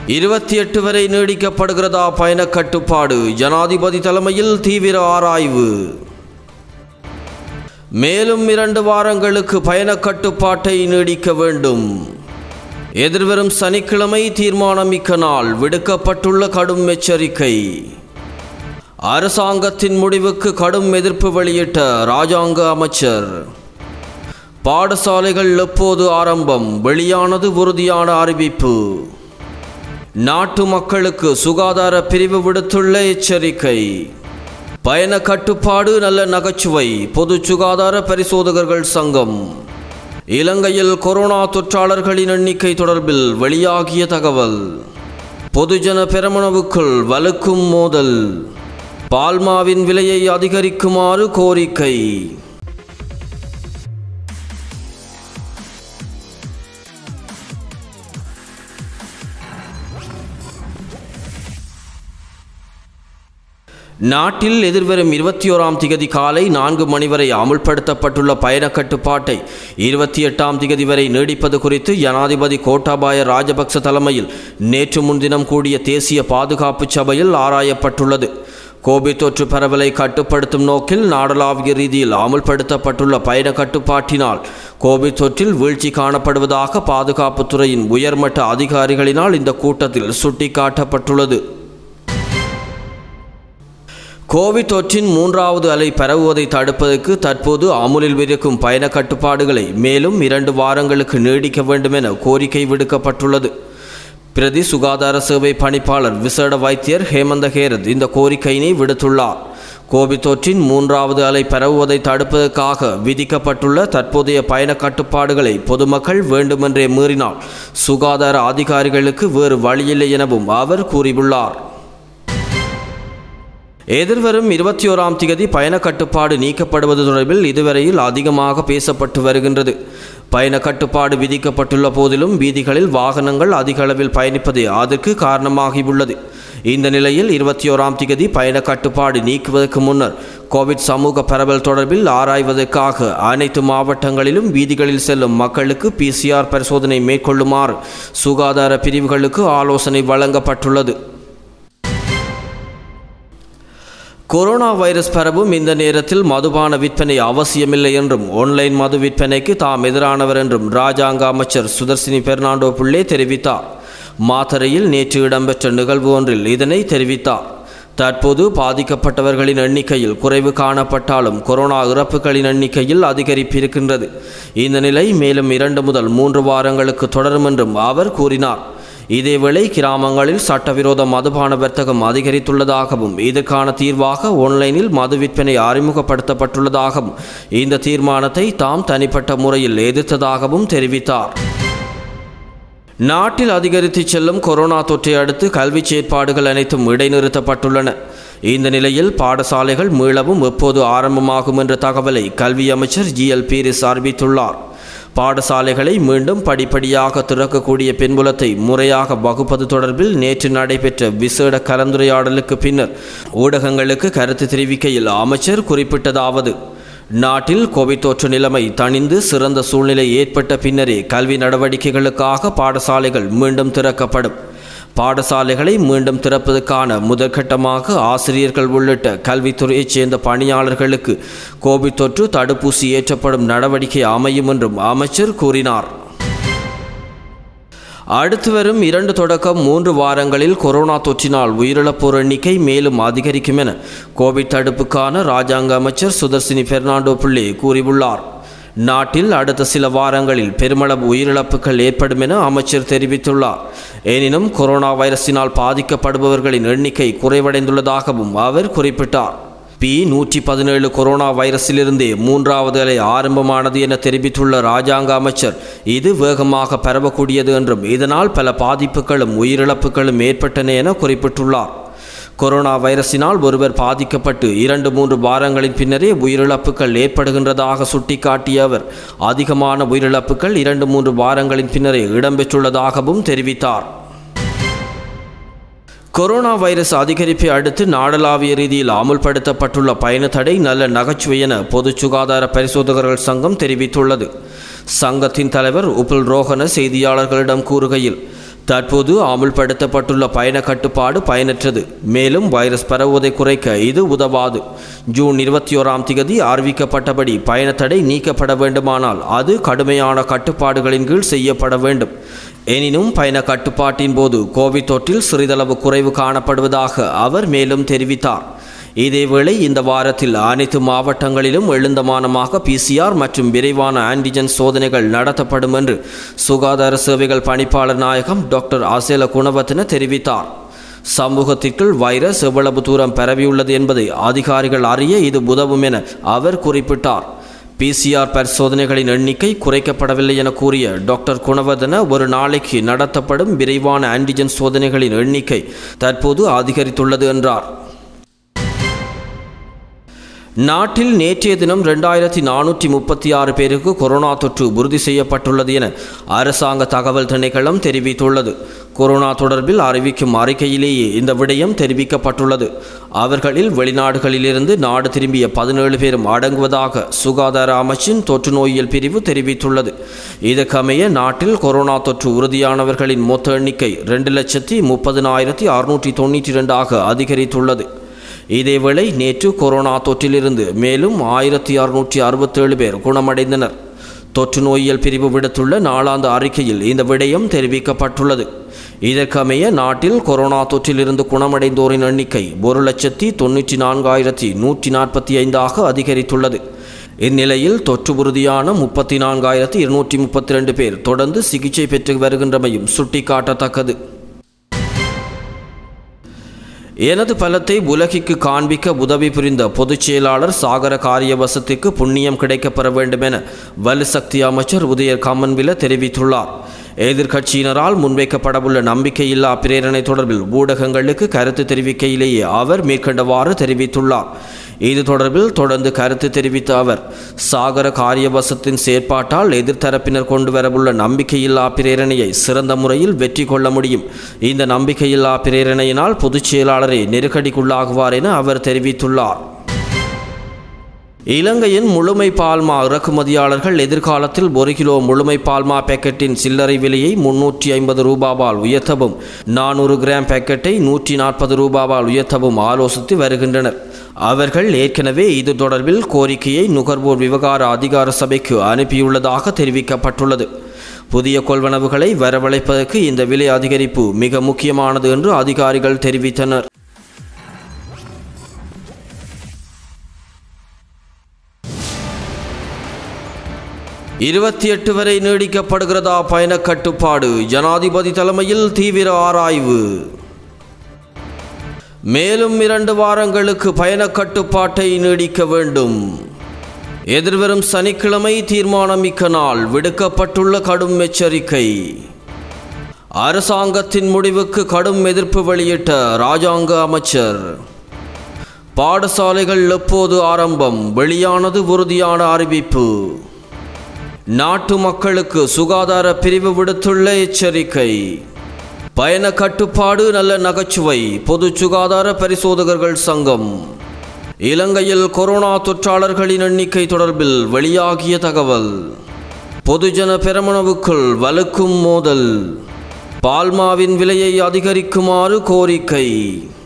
இருபத்தி எட்டு வரை நீடிக்கப்படுகிறதா பயண கட்டுப்பாடு ஜனாதிபதி தலைமையில் தீவிர ஆராய்வு மேலும் இரண்டு வாரங்களுக்கு பயண கட்டுப்பாட்டை நீடிக்க வேண்டும் எதிர்வரும் சனிக்கிழமை தீர்மானமிக்க நாள் விடுக்கப்பட்டுள்ள கடும் எச்சரிக்கை அரசாங்கத்தின் முடிவுக்கு கடும் எதிர்ப்பு வெளியிட்ட ராஜாங்க அமைச்சர் பாடசாலைகள் எப்போது ஆரம்பம் வெளியானது உறுதியான அறிவிப்பு நாட்டு மக்களுக்கு சுகாதார பிரிவு விடுத்துள்ள எச்சரிக்கை பயண கட்டுப்பாடு நல்ல நகைச்சுவை பொது சுகாதார பரிசோதகர்கள் சங்கம் இலங்கையில் கொரோனா தொற்றாளர்களின் எண்ணிக்கை தொடர்பில் வெளியாகிய தகவல் பொதுஜன பெரமுனவுக்குள் வலுக்கும் மோதல் பால்மாவின் விலையை அதிகரிக்குமாறு கோரிக்கை நாட்டில் எதிர்வரும் இருபத்தி ஓராம் திகதி காலை நான்கு மணி வரை அமுல்படுத்தப்பட்டுள்ள பயண கட்டுப்பாட்டை இருபத்தி எட்டாம் திகதி வரை நீடிப்பது குறித்து ஜனாதிபதி கோட்டாபாய ராஜபக்ச தலைமையில் நேற்று முன்தினம் கூடிய தேசிய பாதுகாப்பு சபையில் ஆராயப்பட்டுள்ளது கோவிட் தொற்று பரவலை கட்டுப்படுத்தும் நோக்கில் நாடளாவிய ரீதியில் அமுல்படுத்தப்பட்டுள்ள பயண கட்டுப்பாட்டினால் கோவிட் தொற்றில் வீழ்ச்சி காணப்படுவதாக பாதுகாப்புத்துறையின் உயர்மட்ட அதிகாரிகளினால் இந்த கூட்டத்தில் சுட்டிக்காட்டப்பட்டுள்ளது கோவிட் தொற்றின் மூன்றாவது அலை பரவுவதை தடுப்பதற்கு தற்போது அமுலில் இருக்கும் பயண கட்டுப்பாடுகளை மேலும் இரண்டு வாரங்களுக்கு நீடிக்க வேண்டும் என கோரிக்கை விடுக்கப்பட்டுள்ளது பிரதி சுகாதார சேவை பணிப்பாளர் விசேட வைத்தியர் ஹேமந்த ஹேரத் இந்த கோரிக்கையினை விடுத்துள்ளார் கோவிட் தொற்றின் மூன்றாவது அலை பரவுவதை தடுப்பதற்காக விதிக்கப்பட்டுள்ள தற்போதைய பயண கட்டுப்பாடுகளை பொதுமக்கள் வேண்டுமென்றே மீறினால் சுகாதார அதிகாரிகளுக்கு வேறு வழியில்லை எனவும் அவர் கூறியுள்ளார் எதிர்வரும் இருபத்தி ஓராம் திகதி பயண கட்டுப்பாடு நீக்கப்படுவது தொடர்பில் இதுவரையில் அதிகமாக பேசப்பட்டு வருகின்றது பயண கட்டுப்பாடு விதிக்கப்பட்டுள்ள போதிலும் வீதிகளில் வாகனங்கள் அதிக அளவில் பயணிப்பதே அதற்கு காரணமாகியுள்ளது இந்த நிலையில் இருபத்தி ஓராம் திகதி பயண கட்டுப்பாடு நீக்குவதற்கு முன்னர் கோவிட் சமூக பரவல் தொடர்பில் ஆராய்வதற்காக அனைத்து மாவட்டங்களிலும் வீதிகளில் செல்லும் மக்களுக்கு பிசிஆர் பரிசோதனை மேற்கொள்ளுமாறு சுகாதார பிரிவுகளுக்கு ஆலோசனை வழங்கப்பட்டுள்ளது கொரோனா வைரஸ் பரவும் இந்த நேரத்தில் மதுபான விற்பனை அவசியமில்லை என்றும் ஆன்லைன் மது விற்பனைக்கு தாம் எதிரானவர் என்றும் ராஜாங்க அமைச்சர் சுதர்சினி பெர்னாண்டோ புள்ளே தெரிவித்தார் மாத்தரையில் நேற்று இடம்பெற்ற நிகழ்வு ஒன்றில் இதனை தெரிவித்தார் தற்போது பாதிக்கப்பட்டவர்களின் எண்ணிக்கையில் குறைவு காணப்பட்டாலும் கொரோனா இறப்புகளின் எண்ணிக்கையில் அதிகரிப்பு இருக்கின்றது இந்த நிலை மேலும் இரண்டு முதல் மூன்று வாரங்களுக்கு தொடரும் என்றும் அவர் கூறினார் இதேவேளை கிராமங்களில் சட்டவிரோத மதுபான வர்த்தகம் அதிகரித்துள்ளதாகவும் இதற்கான தீர்வாக ஆன்லைனில் மது விற்பனை அறிமுகப்படுத்தப்பட்டுள்ளதாகவும் இந்த தீர்மானத்தை தாம் தனிப்பட்ட முறையில் எதிர்த்ததாகவும் தெரிவித்தார் நாட்டில் அதிகரித்து செல்லும் கொரோனா தொற்றை அடுத்து கல்வி செயற்பாடுகள் அனைத்தும் இடைநிறுத்தப்பட்டுள்ளன இந்த நிலையில் பாடசாலைகள் மீளவும் எப்போது ஆரம்பமாகும் என்ற தகவலை கல்வி அமைச்சர் ஜி எல் பீரிஸ் அறிவித்துள்ளார் பாடசாலைகளை மீண்டும் படிப்படியாக திறக்கக்கூடிய பின்புலத்தை முறையாக வகுப்பது தொடர்பில் நேற்று நடைபெற்ற விசேட கலந்துரையாடலுக்கு பின்னர் ஊடகங்களுக்கு கருத்து தெரிவிக்கையில் அமைச்சர் குறிப்பிட்டதாவது நாட்டில் கோவிட் தொற்று நிலைமை தணிந்து சிறந்த சூழ்நிலை ஏற்பட்ட பின்னரே கல்வி நடவடிக்கைகளுக்காக பாடசாலைகள் மீண்டும் திறக்கப்படும் பாடசாலைகளை மீண்டும் திறப்பதற்கான முதற்கட்டமாக ஆசிரியர்கள் உள்ளிட்ட கல்வித்துறையைச் சேர்ந்த பணியாளர்களுக்கு கோவிட் தொற்று தடுப்பூசி ஏற்றப்படும் நடவடிக்கை அமையும் என்றும் அமைச்சர் கூறினார் அடுத்து வரும் இரண்டு தொடக்கம் மூன்று வாரங்களில் கொரோனா தொற்றினால் உயிரிழப்போர் எண்ணிக்கை மேலும் அதிகரிக்கும் என கோவிட் தடுப்புக்கான ராஜாங்க அமைச்சர் சுதர்சினி பெர்னாண்டோ பிள்ளை கூறியுள்ளார் நாட்டில் அடுத்த சில வாரங்களில் பெருமளவு உயிரிழப்புகள் ஏற்படும் என அமைச்சர் தெரிவித்துள்ளார் எனினும் கொரோனா வைரஸினால் பாதிக்கப்படுபவர்களின் எண்ணிக்கை குறைவடைந்துள்ளதாகவும் அவர் குறிப்பிட்டார் பி நூற்றி பதினேழு கொரோனா வைரஸிலிருந்தே மூன்றாவது அலை ஆரம்பமானது என தெரிவித்துள்ள ராஜாங்க அமைச்சர் இது வேகமாக பரவக்கூடியது என்றும் இதனால் பல பாதிப்புகளும் உயிரிழப்புகளும் ஏற்பட்டன என குறிப்பிட்டுள்ளார் கொரோனா வைரஸினால் ஒருவர் பாதிக்கப்பட்டு இரண்டு மூன்று வாரங்களின் பின்னரே உயிரிழப்புகள் ஏற்படுகின்றதாக சுட்டிக்காட்டிய அவர் அதிகமான உயிரிழப்புகள் இரண்டு மூன்று வாரங்களின் பின்னரே இடம்பெற்றுள்ளதாகவும் தெரிவித்தார் கொரோனா வைரஸ் அதிகரிப்பை அடுத்து நாடளாவிய ரீதியில் அமுல்படுத்தப்பட்டுள்ள பயண தடை நல்ல நகைச்சுவை என பொது சுகாதார பரிசோதகர்கள் சங்கம் தெரிவித்துள்ளது சங்கத்தின் தலைவர் உப்புல் ரோஹன செய்தியாளர்களிடம் கூறுகையில் தற்போது அமுல்படுத்தப்பட்டுள்ள பயண கட்டுப்பாடு பயனற்றது மேலும் வைரஸ் பரவுவதை குறைக்க இது உதவாது ஜூன் இருபத்தி ஓராம் திகதி அறிவிக்கப்பட்டபடி பயணத்தடை நீக்கப்பட வேண்டுமானால் அது கடுமையான கட்டுப்பாடுகளின் கீழ் செய்யப்பட வேண்டும் எனினும் பயண கட்டுப்பாட்டின் போது கோவிட் தொற்றில் சிறிதளவு குறைவு காணப்படுவதாக அவர் மேலும் தெரிவித்தார் இதேவேளை இந்த வாரத்தில் அனைத்து மாவட்டங்களிலும் எழுந்தமானமாக பிசிஆர் மற்றும் விரைவான ஆன்டிஜன் சோதனைகள் நடத்தப்படும் என்று சுகாதார சேவைகள் பணிப்பாளர் நாயகம் டாக்டர் அசேல குணவர்த்தன தெரிவித்தார் சமூகத்திற்குள் வைரஸ் எவ்வளவு தூரம் பரவியுள்ளது என்பதை அதிகாரிகள் அறிய இது உதவும் என அவர் குறிப்பிட்டார் பிசிஆர் பரிசோதனைகளின் எண்ணிக்கை குறைக்கப்படவில்லை என கூறிய டாக்டர் குணவர்தன ஒரு நாளைக்கு நடத்தப்படும் விரைவான ஆன்டிஜன் சோதனைகளின் எண்ணிக்கை தற்போது அதிகரித்துள்ளது என்றார் நாட்டில் நேற்றைய தினம் ரெண்டாயிரத்தி நானூற்றி முப்பத்தி ஆறு பேருக்கு கொரோனா தொற்று உறுதி செய்யப்பட்டுள்ளது என அரசாங்க தகவல் திணைக்களம் தெரிவித்துள்ளது கொரோனா தொடர்பில் அறிவிக்கும் அறிக்கையிலேயே இந்த விடயம் தெரிவிக்கப்பட்டுள்ளது அவர்களில் வெளிநாடுகளிலிருந்து நாடு திரும்பிய பதினேழு பேரும் அடங்குவதாக சுகாதார அமைச்சின் தொற்று நோயியல் பிரிவு தெரிவித்துள்ளது இதற்கமைய நாட்டில் கொரோனா தொற்று உறுதியானவர்களின் மொத்த எண்ணிக்கை ரெண்டு லட்சத்தி முப்பதினாயிரத்தி அறுநூற்றி தொண்ணூற்றி ரெண்டாக அதிகரித்துள்ளது இதேவேளை நேற்று கொரோனா தொற்றிலிருந்து மேலும் ஆயிரத்தி அறுநூற்றி அறுபத்தேழு பேர் குணமடைந்தனர் தொற்று நோயியல் பிரிவு விடுத்துள்ள நாளாந்த அறிக்கையில் இந்த விடயம் தெரிவிக்கப்பட்டுள்ளது இதற்கமைய நாட்டில் கொரோனா தொற்றிலிருந்து குணமடைந்தோரின் எண்ணிக்கை ஒரு லட்சத்தி தொண்ணூற்றி நான்காயிரத்தி நூற்றி நாற்பத்தி ஐந்தாக அதிகரித்துள்ளது இந்நிலையில் தொற்று உறுதியான முப்பத்தி நான்காயிரத்தி இருநூற்றி முப்பத்தி ரெண்டு பேர் தொடர்ந்து சிகிச்சை பெற்று வருகின்றமையும் சுட்டிக்காட்டத்தக்கது எனது பலத்தை உலகிற்கு காண்பிக்க உதவி புரிந்த பொதுச் செயலாளர் சாகர காரியவசத்திற்கு புண்ணியம் கிடைக்கப்பெற வேண்டும் என வலுசக்தி அமைச்சர் உதயர் கம்மன்வில தெரிவித்துள்ளார் எதிர்க்கட்சியினரால் முன்வைக்கப்படவுள்ள நம்பிக்கையில்லா பிரேரணை தொடர்பில் ஊடகங்களுக்கு கருத்து தெரிவிக்கையிலேயே அவர் மேற்கண்டவாறு தெரிவித்துள்ளார் இது தொடர்பில் தொடர்ந்து கருத்து தெரிவித்த அவர் சாகர காரியவசத்தின் செயற்பாட்டால் எதிர்த்தரப்பினர் கொண்டு வரவுள்ள நம்பிக்கையில்லா பிரேரணையை சிறந்த முறையில் வெற்றி கொள்ள முடியும் இந்த நம்பிக்கையில்லா பிரேரணையினால் பொதுச் செயலாளரே நெருக்கடிக்குள்ளாகுவார் என அவர் தெரிவித்துள்ளார் இலங்கையின் முழுமை பால்மா இறக்குமதியாளர்கள் எதிர்காலத்தில் ஒரு கிலோ முழுமை பால்மா பேக்கெட்டின் சில்லறை விலையை முன்னூற்றி ஐம்பது ரூபாவால் உயர்த்தவும் நானூறு கிராம் பேக்கெட்டை நூற்றி நாற்பது ரூபாவால் உயர்த்தவும் ஆலோசித்து வருகின்றனர் அவர்கள் ஏற்கனவே இது தொடர்பில் கோரிக்கையை நுகர்வோர் விவகார அதிகார சபைக்கு அனுப்பியுள்ளதாக தெரிவிக்கப்பட்டுள்ளது புதிய கொள்வனவுகளை வரவழைப்பதற்கு இந்த விலை அதிகரிப்பு மிக முக்கியமானது என்று அதிகாரிகள் தெரிவித்தனர் இருபத்தி எட்டு வரை நீடிக்கப்படுகிறதா பயண கட்டுப்பாடு ஜனாதிபதி தலைமையில் தீவிர ஆராய்வு மேலும் இரண்டு வாரங்களுக்கு பயண கட்டுப்பாட்டை நீடிக்க வேண்டும் எதிர்வரும் சனிக்கிழமை தீர்மானமிக்க நாள் விடுக்கப்பட்டுள்ள கடும் எச்சரிக்கை அரசாங்கத்தின் முடிவுக்கு கடும் எதிர்ப்பு வெளியிட்ட ராஜாங்க அமைச்சர் பாடசாலைகள் எப்போது ஆரம்பம் வெளியானது உறுதியான அறிவிப்பு நாட்டு மக்களுக்கு சுகாதார பிரிவு விடுத்துள்ள எச்சரிக்கை பயண கட்டுப்பாடு நல்ல நகைச்சுவை பொது சுகாதார பரிசோதகர்கள் சங்கம் இலங்கையில் கொரோனா தொற்றாளர்களின் எண்ணிக்கை தொடர்பில் வெளியாகிய தகவல் பொதுஜன பெரமுனவுக்குள் வலுக்கும் மோதல் பால்மாவின் விலையை அதிகரிக்குமாறு கோரிக்கை